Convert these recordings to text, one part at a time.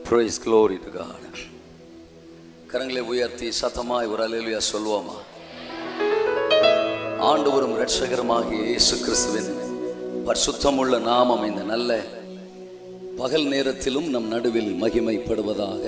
Praise glory to God. கரங்களை உயர்த்தி சத்தமாய் ஒரு அலையிலுயா சொல்லுவோமா ஆண்டவரும் இரட்சகருமாகிய இயேசு கிறிஸ்துவின் பரிசுத்தமுள்ள நாமம் இந்த நல்ல பகல் நேரத்திலும் நம் நடுவில் மகிமைப்படுவதாக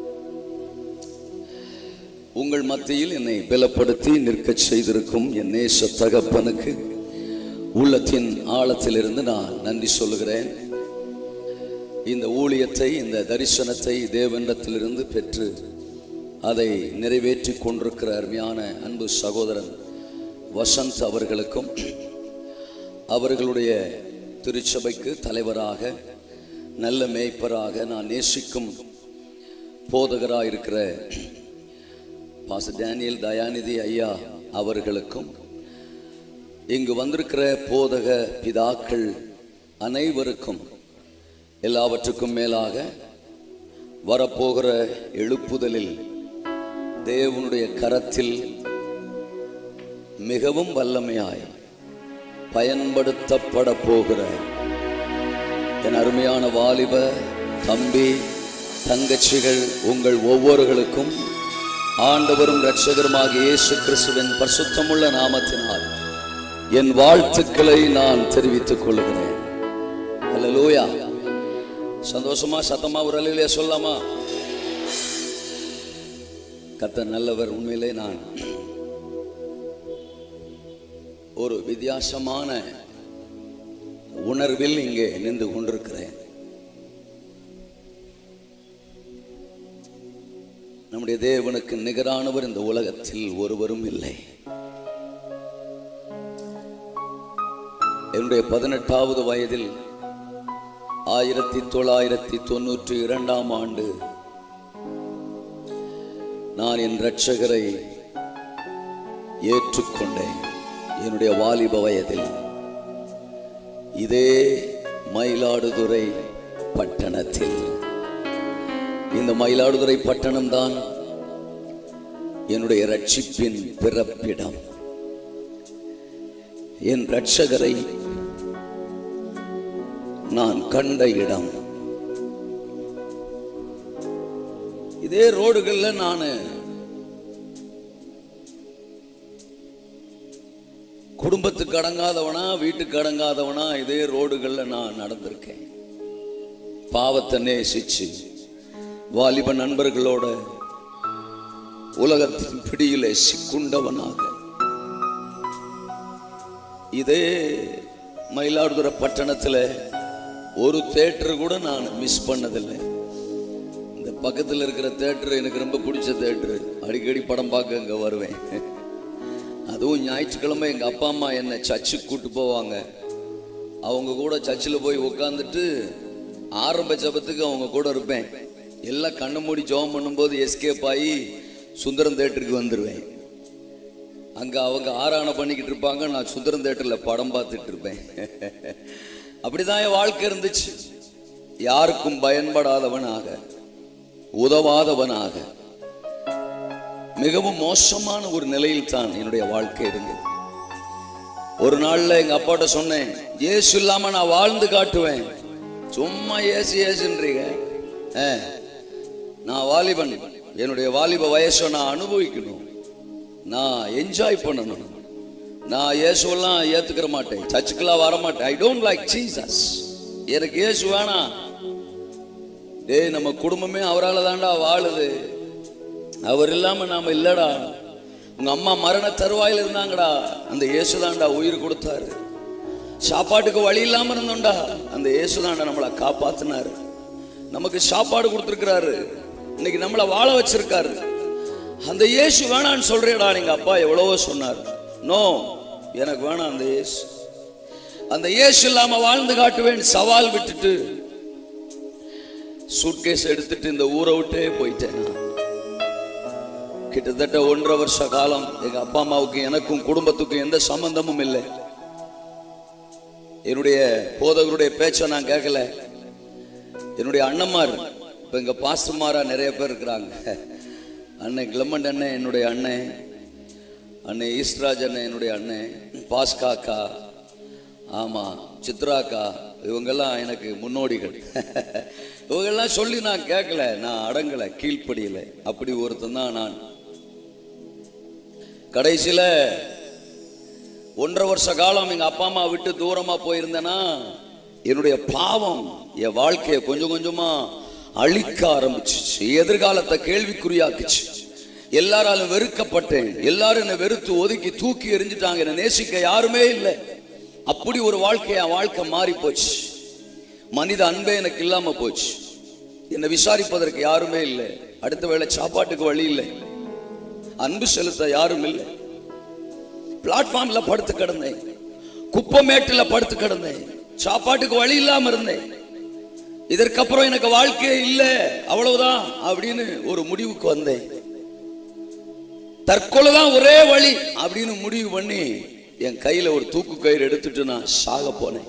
உங்கள் மத்தியில் என்னை பலப்படுத்தி நிற்கச் செய்திருக்கும் என் நேச தகப்பனுக்கு உள்ளத்தின் ஆழத்திலிருந்து நான் நன்றி சொல்லுகிறேன் இந்த ஊழியத்தை இந்த தரிசனத்தை தேவனிடத்திலிருந்து பெற்று அதை நிறைவேற்றி கொண்டிருக்கிற அருமையான அன்பு சகோதரன் வசந்த் அவர்களுக்கும் அவர்களுடைய திருச்சபைக்கு தலைவராக நல்ல மேய்ப்பராக நான் நேசிக்கும் போதகராக இருக்கிற பாச டேனியல் தயாநிதி ஐயா அவர்களுக்கும் இங்கு வந்திருக்கிற போதக பிதாக்கள் அனைவருக்கும் எல்லாவற்றுக்கும் மேலாக வரப்போகிற எழுப்புதலில் தேவனுடைய கரத்தில் மிகவும் வல்லமையாய் பயன்படுத்தப்பட போகிற என் அருமையான வாலிப தம்பி தங்கச்சிகள் உங்கள் ஒவ்வொருகளுக்கும் ஆண்டவரும் இரட்சகருமாக இயேசு கிறிஸ்துவின் பரிசுத்தமுள்ள நாமத்தினால் என் வாழ்த்துக்களை நான் தெரிவித்துக் கொள்கிறேன் அல்லேலூயா சந்தோஷமா சத்தமா ஒரு அலையிலே சொல்லாமா கத்த நல்லவர் உண்மையிலே நான் ஒரு வித்தியாசமான உணர்வில் இங்கே நின்று கொண்டிருக்கிறேன் நம்முடைய தேவனுக்கு நிகரானவர் இந்த உலகத்தில் ஒருவரும் இல்லை என்னுடைய பதினெட்டாவது வயதில் ஆயிரத்தி தொள்ளாயிரத்தி தொண்ணூற்றி இரண்டாம் ஆண்டு நான் என் இரட்சகரை ஏற்றுக்கொண்டேன் என்னுடைய வாலிப வயதில் இதே மயிலாடுதுறை பட்டணத்தில் இந்த மயிலாடுதுறை பட்டணம்தான் என்னுடைய ரட்சிப்பின் பிறப்பிடம் என் இரட்சகரை நான் கண்ட இடம் இதே ரோடுகள்ல நான் குடும்பத்துக்கு அடங்காதவனா வீட்டுக்கு அடங்காதவனா இதே ரோடுகள்ல நான் நடந்திருக்கேன் பாவத்தை நேசிச்சு வாலிப நண்பர்களோட உலகத்தின் பிடியிலே சிக்குண்டவனாக இதே மயிலாடுதுறை பட்டணத்துல ஒரு தேட்டர் கூட நான் மிஸ் பண்ணதில்லை இந்த பக்கத்தில் இருக்கிற தேட்டர் எனக்கு ரொம்ப பிடிச்ச தேட்டர் அடிக்கடி படம் பார்க்க அங்கே வருவேன் அதுவும் ஞாயிற்றுக்கிழமை எங்கள் அப்பா அம்மா என்னை சர்ச்சுக்கு கூட்டு போவாங்க அவங்க கூட சர்ச்சில் போய் உட்காந்துட்டு ஆரம்ப ஜபத்துக்கு அவங்க கூட இருப்பேன் எல்லாம் கண்ணு மூடி ஜெபம் பண்ணும்போது எஸ்கேப் ஆகி சுந்தரம் தேட்டருக்கு வந்துடுவேன் அங்கே அவங்க ஆராணை பண்ணிக்கிட்டு இருப்பாங்க நான் சுந்தரம் தேட்டரில் படம் பார்த்துட்டு இருப்பேன் அப்படிதான் என் வாழ்க்கை இருந்துச்சு யாருக்கும் பயன்படாதவனாக உதவாதவனாக மிகவும் மோசமான ஒரு நிலையில் தான் என்னுடைய வாழ்க்கை இருந்தது ஒரு நாள்ல எங்க அப்பாட்ட சொன்னேன் இயேசு இல்லாம நான் வாழ்ந்து காட்டுவேன் சும்மா ஏசு ஏசுன்றீங்க ஆ, நான் வாலிபன் என்னுடைய வாலிப வயசை நான் அனுபவிக்கணும் நான் என்ஜாய் பண்ணணும் நான் இயேசுவெல்லாம் ஏத்துக்கிற மாட்டேன் சர்ச்சுக்கெல்லாம் வர மாட்டேன் ஐ டோன்ட் லைக் ஜீசஸ் எனக்கு இயேசு வேணாம் டேய் நம்ம குடும்பமே அவரால் தான்டா வாழுது அவர் இல்லாம நாம இல்லடா உங்க அம்மா மரண தருவாயில் இருந்தாங்கடா அந்த இயேசு தான்டா உயிர் கொடுத்தாரு சாப்பாட்டுக்கு வழி இல்லாம இருந்தோம்டா அந்த இயேசு தான்டா நம்மளை காப்பாத்தினாரு நமக்கு சாப்பாடு கொடுத்துருக்கிறாரு இன்னைக்கு நம்மளை வாழ வச்சிருக்காரு அந்த இயேசு வேணான்னு சொல்றேடா எங்க அப்பா எவ்வளவோ சொன்னார் நோ எனக்கு வேணாம் அந்த இயேசு அந்த இயேசு இல்லாம வாழ்ந்து காட்டுவேன் சவால் விட்டுட்டு சூட்கேஸ் எடுத்துட்டு இந்த ஊரை விட்டே போயிட்டேன் நான். கிட்டத்தட்ட ஒன்றரை வருஷ காலம் எங்க அப்பா அம்மாவுக்கு எனக்கும் குடும்பத்துக்கும் எந்த சம்பந்தமும் இல்லை என்னுடைய போதகருடைய பேச்சை நான் கேட்கல என்னுடைய அண்ணன்மார் இப்ப இங்க பாஸ்டர்மாரா நிறைய பேர் இருக்கிறாங்க அண்ணன் கிளமண்ட் அண்ணன் என்னுடைய அண்ணன் அண்ணன் ஈஸ்ட்ராஜ் அண்ணன் என்னுடைய அண்ணன் பாஸ்கா அக்கா ஆமா சித்ராக்கா இவங்கெல்லாம் எனக்கு முன்னோடிகள் இவங்கெல்லாம் சொல்லி நான் கேட்கல நான் அடங்கல கீழ்ப்படியல அப்படி ஒருத்தன் தான் நான் கடைசியில ஒன்றரை வருஷ காலம் எங்க அப்பா அம்மா விட்டு தூரமா போயிருந்தேன்னா என்னுடைய பாவம் என் வாழ்க்கையை கொஞ்சம் கொஞ்சமா அழிக்க ஆரம்பிச்சிச்சு எதிர்காலத்தை கேள்விக்குறியாக்குச்சு எல்லாராலும் வெறுக்கப்பட்டேன் எல்லாரும் என்னை வெறுத்து ஒதுக்கி தூக்கி எறிஞ்சிட்டாங்க என்னை நேசிக்க யாருமே இல்லை அப்படி ஒரு வாழ்க்கை என் வாழ்க்கை மாறி போச்சு மனித அன்பே எனக்கு இல்லாம போச்சு என்னை விசாரிப்பதற்கு யாருமே இல்லை அடுத்த வேளை சாப்பாட்டுக்கு வழி இல்லை அன்பு செலுத்த யாரும் இல்லை பிளாட்ஃபார்ம்ல படுத்து கிடந்தேன் குப்பமேட்டுல படுத்து கிடந்தேன் சாப்பாட்டுக்கு வழி இல்லாம இருந்தேன் இதற்கப்புறம் எனக்கு வாழ்க்கையே இல்லை அவ்வளவுதான் அப்படின்னு ஒரு முடிவுக்கு வந்தேன் தற்கொலை தான் ஒரே வழி அப்படின்னு முடிவு பண்ணி என் கையில ஒரு தூக்கு கயிறு எடுத்துட்டு நான் சாக போனேன்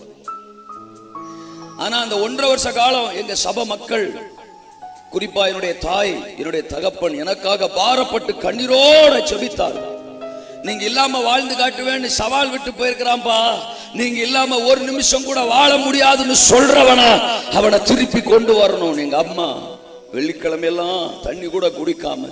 ஆனா அந்த ஒன்றரை வருஷ காலம் எங்க சபை மக்கள் குறிப்பா என்னுடைய தாய் என்னுடைய தகப்பன் எனக்காக பாரப்பட்டு கண்ணீரோட செபித்தார் நீங்க இல்லாம வாழ்ந்து காட்டுவேன்னு சவால் விட்டு போயிருக்கிறான்பா நீங்க இல்லாம ஒரு நிமிஷம் கூட வாழ முடியாதுன்னு சொல்றவனா அவனை திருப்பி கொண்டு வரணும் எங்க அம்மா வெள்ளிக்கிழமை எல்லாம் தண்ணி கூட குடிக்காம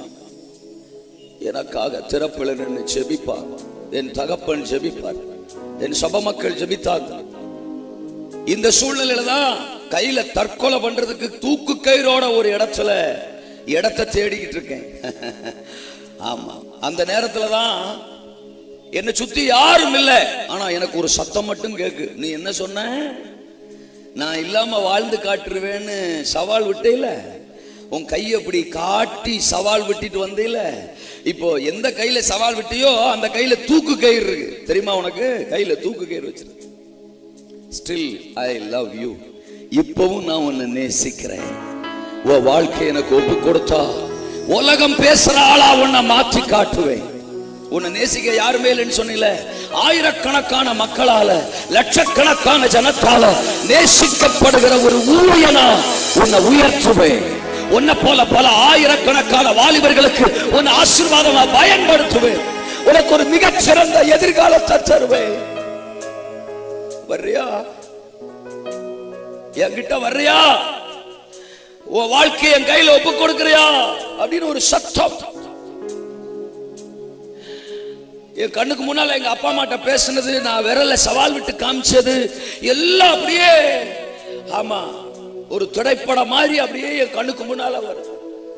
எனக்காக திறப்பில் நின்று ஜெபிப்பார் என் தகப்பன் ஜெபிப்பார் என் சபை மக்கள் ஜெபித்தாங்க இந்த சூழ்நிலையில தான் கையில தற்கொலை பண்றதுக்கு தூக்கு கயிறோட ஒரு இடத்துல இடத்தை தேடிக்கிட்டு இருக்கேன் ஆமா அந்த நேரத்துல தான் என்னை சுத்தி யாரும் இல்லை ஆனா எனக்கு ஒரு சத்தம் மட்டும் கேக்கு நீ என்ன சொன்ன நான் இல்லாம வாழ்ந்து காட்டுருவேன்னு சவால் விட்டேல உன் கையை அப்படி காட்டி சவால் விட்டுட்டு வந்தேல இப்போ எந்த கையில சவால் விட்டியோ அந்த கையில தூக்கு கயிறு இருக்கு தெரியுமா உனக்கு கையில தூக்கு கயிறு வச்சிருக்கு ஸ்டில் ஐ லவ் யூ இப்பவும் நான் உன்னை நேசிக்கிறேன் உன் வாழ்க்கை எனக்கு ஒப்பு கொடுத்தா உலகம் பேசுற ஆளா உன்னை மாற்றி காட்டுவேன் உன்னை நேசிக்க யாருமே இல்லைன்னு சொன்னீல ஆயிரக்கணக்கான மக்களால லட்சக்கணக்கான ஜனத்தால நேசிக்கப்படுகிற ஒரு ஊழியனா உன்னை உயர்த்துவேன் உன்னை போல பல ஆயிரக்கணக்கான வாலிபர்களுக்கு உன்னை ஆசீர்வாதமா பயன்படுத்துவேன் உனக்கு ஒரு மிகச் சிறந்த எதிர்காலத்தை தருவேன் வர்றியா என்கிட்ட வர்றியா உன் வாழ்க்கையை என் கையில ஒப்பு கொடுக்கறியா அப்படின்னு ஒரு சத்தம் என் கண்ணுக்கு முன்னால எங்க அப்பா அம்மாட்ட பேசுனது நான் விரல சவால் விட்டு காமிச்சது எல்லாம் அப்படியே ஆமா ஒரு திரைப்படம் மாதிரி அப்படியே என் கண்ணுக்கு முன்னால வரும்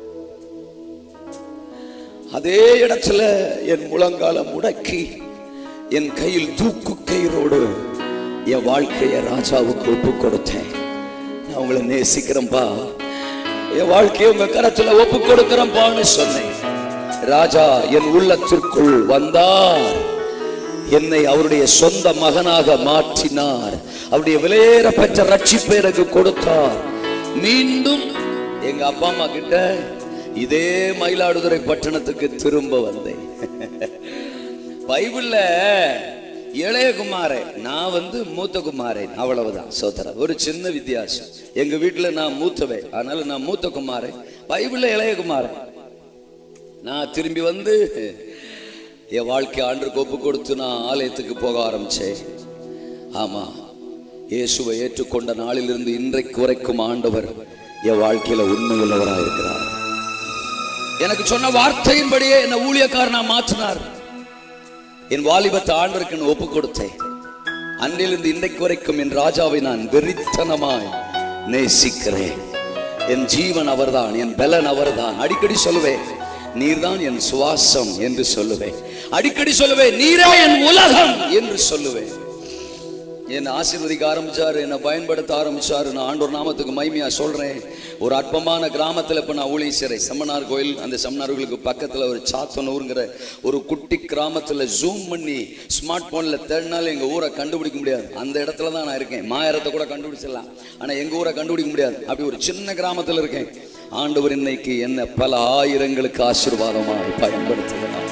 அதே இடத்துல என் முழங்கால முடக்கி என் கையில் தூக்கு கயிறோடு என் வாழ்க்கையை ராஜாவுக்கு ஒப்பு கொடுத்தேன் நான் உங்களை நேசிக்கிறேன்பா என் வாழ்க்கையை உங்க கரத்துல ஒப்பு கொடுக்கிறேன்பான்னு சொன்னேன் ராஜா என் உள்ளத்திற்குள் வந்தார் என்னை அவருடைய சொந்த மகனாக மாற்றினார் அவருடைய விலையேற பெற்ற ரட்சிப்பை எனக்கு கொடுத்தார் மீண்டும் எங்க அப்பா அம்மா கிட்ட இதே மயிலாடுதுறை பட்டணத்துக்கு திரும்ப வந்தேன் பைபிள்ல இளைய குமாரன் நான் வந்து மூத்த குமாரன் அவ்வளவுதான் சோதரன் ஒரு சின்ன வித்தியாசம் எங்க வீட்டுல நான் மூத்தவன் அதனால நான் மூத்த குமாரன் பைபிள்ல இளைய குமாரன் நான் திரும்பி வந்து என் வாழ்க்கை ஆண்டுக்கு ஒப்பு கொடுத்து நான் ஆலயத்துக்கு போக ஆரம்பிச்சேன் ஆமா இயேசுவை ஏற்றுக்கொண்ட நாளிலிருந்து இன்றைக்கு வரைக்கும் ஆண்டவர் என் வாழ்க்கையில உண்மையுள்ளவராக இருக்கிறார் எனக்கு சொன்ன வார்த்தையின்படியே என்ன ஊழியக்காரனா மாற்றினார் என் வாலிபத்தை ஆண்டவருக்கு நான் ஒப்பு கொடுத்தேன் அன்றிலிருந்து இன்றைக்கு வரைக்கும் என் ராஜாவை நான் வெறித்தனமாய் நேசிக்கிறேன் என் ஜீவன் அவர்தான் என் பலன் அவர்தான் அடிக்கடி சொல்லுவேன் நீர்தான் என் சுவாசம் என்று சொல்லுவேன் அடிக்கடி சொல்லுவேன் நீரே என் உலகம் என்று சொல்லுவேன் என்னை ஆசீர்வதிக்க ஆரம்பிச்சாரு என்னை பயன்படுத்த ஆரம்பிச்சாரு நான் ஆண்டோர் நாமத்துக்கு மைமையா சொல்றேன் ஒரு அற்பமான கிராமத்துல இப்ப நான் ஊழிய செய்றேன் செம்மனார் கோயில் அந்த செம்மனார்களுக்கு பக்கத்துல ஒரு சாத்தனூருங்கிற ஒரு குட்டி கிராமத்துல ஜூம் பண்ணி ஸ்மார்ட் போன்ல தேடினாலும் எங்க ஊரை கண்டுபிடிக்க முடியாது அந்த இடத்துல தான் நான் இருக்கேன் மாயரத்தை கூட கண்டுபிடிச்சிடலாம் ஆனா எங்க ஊரை கண்டுபிடிக்க முடியாது அப்படி ஒரு சின்ன கிராமத்துல இருக்கேன் ஆண்டவர் இன்னைக்கு என்ன பல ஆயிரங்களுக்கு ஆசீர்வாதமாய் பயன்படுத்துகிறார்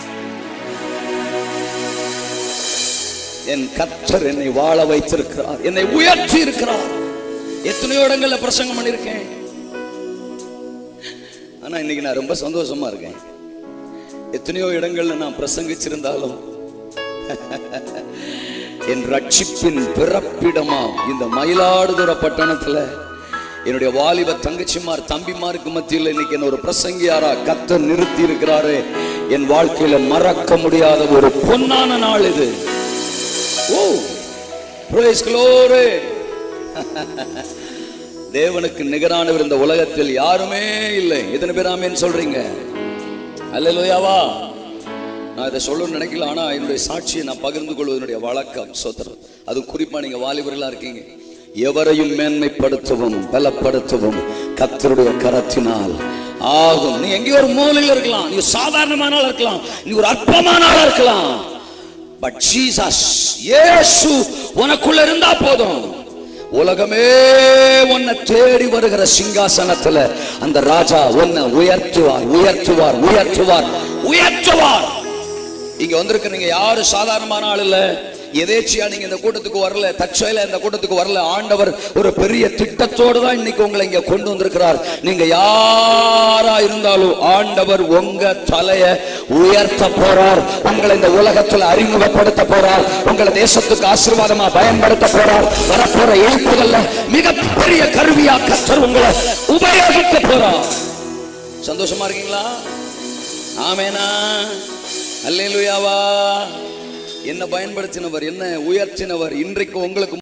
என் கர்த்தர் என்னை வாழ வைத்திருக்கிறார் என்னை உயர்த்தி இருக்கிறார் எத்தனையோ இடங்கள்ல பிரசங்கம் பண்ணியிருக்கேன் ஆனா இன்னைக்கு நான் ரொம்ப சந்தோஷமா இருக்கேன் எத்தனையோ இடங்கள்ல நான் பிரசங்கிச்சிருந்தாலும் என் ரட்சிப்பின் பிறப்பிடமா இந்த மயிலாடுதுறை பட்டணத்துல என்னுடைய வாலிப தங்கச்சிமார் தம்பிமாருக்கு மத்தியில் இன்னைக்கு என்ன ஒரு பிரசங்கியாரா கத்த நிறுத்தி இருக்கிறாரு என் வாழ்க்கையில மறக்க முடியாத ஒரு பொன்னான நாள் இது ஓ praise glory தேவனுக்கு நிகரானவர் இந்த உலகத்தில் யாருமே இல்லை எத்தனை பேர் ஆமேன்னு சொல்றீங்க அல்லேலூயாவா நான் இதை சொல்லணும்னு நினைக்கல ஆனா என்னுடைய சாட்சியை நான் பகிர்ந்து கொள்வதனுடைய வழக்கம் சோத்திரம் அது குறிப்பா நீங்க வாலிபர்களா இருக்கீங்க எவரையும் மேன்மைப்படுத்தவும் பலப்படுத்தவும் கத்தருடைய கரத்தினால் ஆகும் நீ எங்கேயோ ஒரு மூலையில் இருக்கலாம் நீ சாதாரணமான ஆளா இருக்கலாம் நீ ஒரு அற்பமான ஆளா இருக்கலாம் பட் ஜீசஸ் இயேசு உனக்குள்ள இருந்தா போதும் உலகமே உன்னை தேடி வருகிற சிங்காசனத்துல அந்த ராஜா உன்னை உயர்த்துவார் உயர்த்துவார் உயர்த்துவார் உயர்த்துவார் இங்க வந்திருக்க நீங்க யாரு சாதாரணமான ஆள் இல்ல எதேச்சியா நீங்க இந்த கூட்டத்துக்கு வரல தற்செயல இந்த கூட்டத்துக்கு வரல ஆண்டவர் ஒரு பெரிய திட்டத்தோடு தான் இன்னைக்கு உங்களை இங்க கொண்டு வந்திருக்கிறார் நீங்க யாரா இருந்தாலும் ஆண்டவர் உங்க தலைய உயர்த்த போறார் உங்களை இந்த உலகத்துல அறிமுகப்படுத்த போறார் உங்களை தேசத்துக்கு ஆசீர்வாதமா பயன்படுத்த போறார் வரப்போற எழுப்புகள்ல மிகப்பெரிய கருவியா கத்தர் உங்களை உபயோகிக்க போறார் சந்தோஷமா இருக்கீங்களா ஆமேனா அல்லேலூயாவா என்ன பயன்படுத்தினவர் என்ன உயர்த்தினவர் இன்றைக்கு உங்களுக்கு